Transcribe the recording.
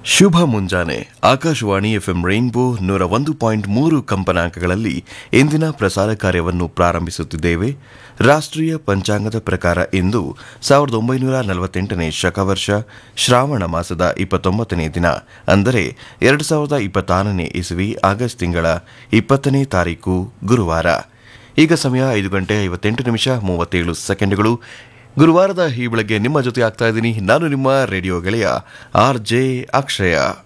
ಶುಭ ಮುಂಜಾನೆ Akashvani FM rainbow ನೂರ ಒಂದು ಪಾಯಿಂಟ್ ಮೂರು ಕಂಪನಾಂಕಗಳಲ್ಲಿ ಇಂದಿನ ಪ್ರಸಾರ ಕಾರ್ಯವನ್ನು ಪ್ರಾರಂಭಿಸುತ್ತಿದ್ದೇವೆ ರಾಷ್ಟ್ರೀಯ ಪಂಚಾಂಗದ ಪ್ರಕಾರ ಇಂದು ಸಾವಿರದ ಒಂಬೈನೂರ ನಲವತ್ತೆಂಟನೇ ಶಕವರ್ಷ ಶ್ರಾವಣ ಮಾಸದ ಇಪ್ಪತ್ತೊಂಬತ್ತನೇ ದಿನ ಅಂದರೆ ಎರಡು ಸಾವಿರದ ಇಪ್ಪತ್ತಾರನೇ ಇಸವಿ ಆಗಸ್ಟ್ ತಿಂಗಳ ಇಪ್ಪತ್ತನೇ ತಾರೀಕು ಗುರುವಾರ ಈಗ ಸಮಯ ಐದು ಗಂಟೆ ಐವತ್ತೆಂಟು ನಿಮಿಷ ಮೂವತ್ತೇಳು ಸೆಕೆಂಡ್ಗಳು ಗುರುವಾರದ ಈ ಬೆಳಗ್ಗೆ ನಿಮ್ಮ ಜೊತೆ ಆಗ್ತಾ ಇದ್ದೀನಿ ನಾನು ನಿಮ್ಮ ರೇಡಿಯೋ ಗೆಳೆಯ ಆರ್ ಜೆ ಅಕ್ಷಯ